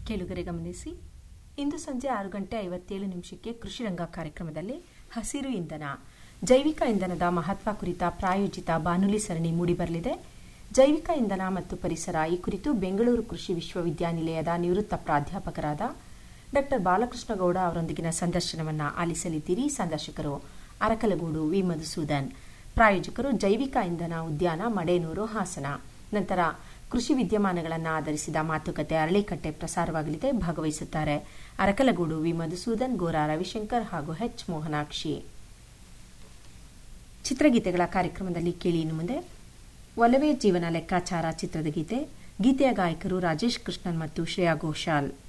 ಕೇಳುಗರೆ ಗಮನಿಸಿ ಇಂದು ಸಂಜೆ ಆರು ಗಂಟೆ ಐವತ್ತೇಳು ನಿಮಿಷಕ್ಕೆ ಕೃಷಿ ರಂಗ ಕಾರ್ಯಕ್ರಮದಲ್ಲಿ ಹಸಿರು ಇಂಧನ ಜೈವಿಕ ಇಂಧನದ ಮಹತ್ವ ಕುರಿತ ಪ್ರಾಯೋಜಿತ ಬಾನುಲಿ ಸರಣಿ ಮೂಡಿಬರಲಿದೆ ಜೈವಿಕ ಇಂಧನ ಮತ್ತು ಪರಿಸರ ಈ ಕುರಿತು ಬೆಂಗಳೂರು ಕೃಷಿ ವಿಶ್ವವಿದ್ಯಾನಿಲಯದ ನಿವೃತ್ತ ಪ್ರಾಧ್ಯಾಪಕರಾದ ಡಾಕ್ಟರ್ ಬಾಲಕೃಷ್ಣಗೌಡ ಅವರೊಂದಿಗಿನ ಸಂದರ್ಶನವನ್ನ ಆಲಿಸಲಿದ್ದೀರಿ ಸಂದರ್ಶಕರು ಅರಕಲಗೂಡು ವಿ ಮಧುಸೂದನ್ ಪ್ರಾಯೋಜಕರು ಜೈವಿಕ ಇಂಧನ ಉದ್ಯಾನ ಮಡೇನೂರು ಹಾಸನ ನಂತರ ಕೃಷಿ ವಿದ್ಯಮಾನಗಳನ್ನು ಆಧರಿಸಿದ ಮಾತುಕತೆ ಅರಳಿಕಟ್ಟೆ ಪ್ರಸಾರವಾಗಲಿದೆ ಭಾಗವಹಿಸುತ್ತಾರೆ ಅರಕಲಗೂಡು ವಿ ಮಧುಸೂದನ್ ಗೋರಾ ರವಿಶಂಕರ್ ಹಾಗೂ ಎಚ್ ಮೋಹನಾಕ್ಷಿ ಚಿತ್ರಗೀತೆಗಳ ಕಾರ್ಯಕ್ರಮದಲ್ಲಿ ಕೇಳಿ ಇನ್ನು ಮುಂದೆ ಒಲವೇ ಜೀವನ ಲೆಕ್ಕಾಚಾರ ಚಿತ್ರದ ಗೀತೆ ಗೀತೆಯ ಗಾಯಕರು ರಾಜೇಶ್ ಕೃಷ್ಣನ್ ಮತ್ತು ಶ್ರೇಯಾ ಘೋಷಾಲ್